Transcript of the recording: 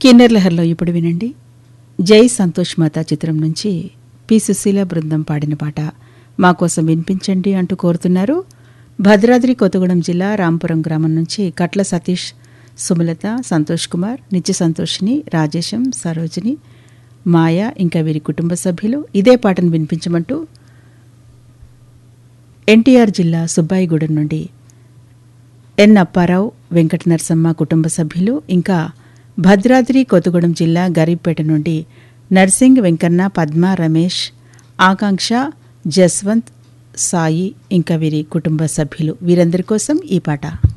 కిన్నెర్ లహర్లో ఇప్పుడు వినండి జై సంతోష్ మాత చిత్రం నుంచి పి సుశీల బృందం పాడిన పాట మా కోసం వినిపించండి అంటూ కోరుతున్నారు భద్రాద్రి కొత్తగూడెం జిల్లా రాంపురం గ్రామం నుంచి కట్ల సతీష్ సుమలత సంతోష్ కుమార్ నిత్య సంతోషిని రాజేశం సరోజిని మాయ ఇంకా వీరి కుటుంబ సభ్యులు ఇదే పాటను వినిపించమంటూ ఎన్టీఆర్ జిల్లా సుబ్బాయిగూడెం నుండి ఎన్ అప్పారావు వెంకట నరసమ్మ కుటుంబ సభ్యులు ఇంకా భద్రాద్రి కొత్తగూడెం జిల్లా గరీబ్పేట నుండి నర్సింగ్ వెంకన్న పద్మ రమేష్ ఆకాంక్ష జస్వంత్ సాయి ఇంకా వీరి కుటుంబ సభ్యులు వీరందరి కోసం ఈ పాట